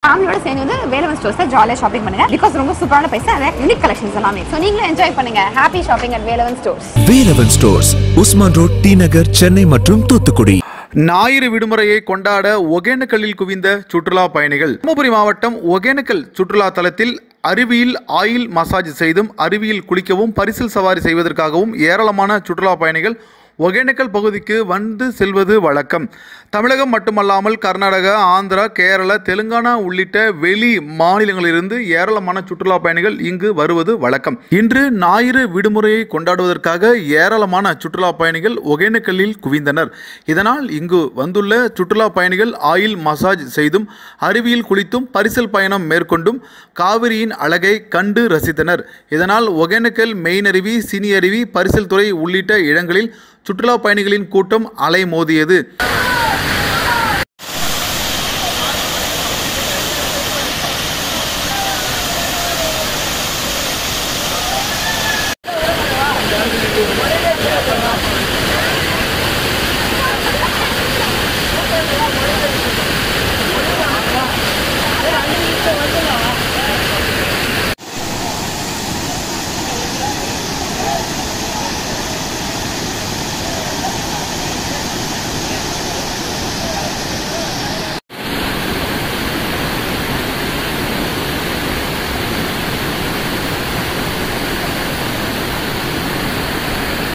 ஃபேமிலியோட சேர்ந்து வந்து வேலவன் ஸ்டோர்ஸ்ல ஜாலியாக ஷாப்பிங் பண்ணுங்க பிகாஸ் ரொம்ப சூப்பரான பைசா அதே யூனிக் கலெக்ஷன்ஸ் எல்லாமே ஸோ நீங்களும் என்ஜாய் பண்ணுங்க happy shopping at Velavan stores Velavan stores Usman road T Nagar Chennai மற்றும் தூத்துக்குடி ஞாயிறு விடுமுறையை கொண்டாட ஒகேனக்கல்லில் குவிந்த சுற்றுலா பயணிகள் தருமபுரி மாவட்டம் ஒகேனக்கல் சுற்றுலா தலத்தில் அருவியில் ஆயில் மசாஜ் செய்தும் அருவியில் குளிக்கவும் பரிசில் சவாரி செய்வதற்காகவும் ஏராளமான சுற்றுலா பயணிகள் ஒகேனக்கல் பகுதிக்கு வந்து செல்வது வழக்கம் தமிழகம் மட்டுமல்லாமல் கர்நாடகா ஆந்திரா கேரளா தெலுங்கானா உள்ளிட்ட வெளி மாநிலங்களிலிருந்து ஏராளமான சுற்றுலா பயணிகள் இங்கு வருவது வழக்கம் இன்று ஞாயிறு விடுமுறையை கொண்டாடுவதற்காக ஏராளமான சுற்றுலா பயணிகள் ஒகேனக்கல்லில் குவிந்தனர் இதனால் இங்கு வந்துள்ள சுற்றுலா பயணிகள் ஆயில் மசாஜ் செய்தும் அருவியில் குளித்தும் பரிசல் பயணம் மேற்கொண்டும் காவிரியின் அழகை கண்டு ரசித்தனர் இதனால் ஒகேனக்கல் மெயின் அருவி சினி அருவி பரிசல் துறை உள்ளிட்ட இடங்களில் சுற்றுலா பயணிகளின் கூட்டம் அலைமோதியது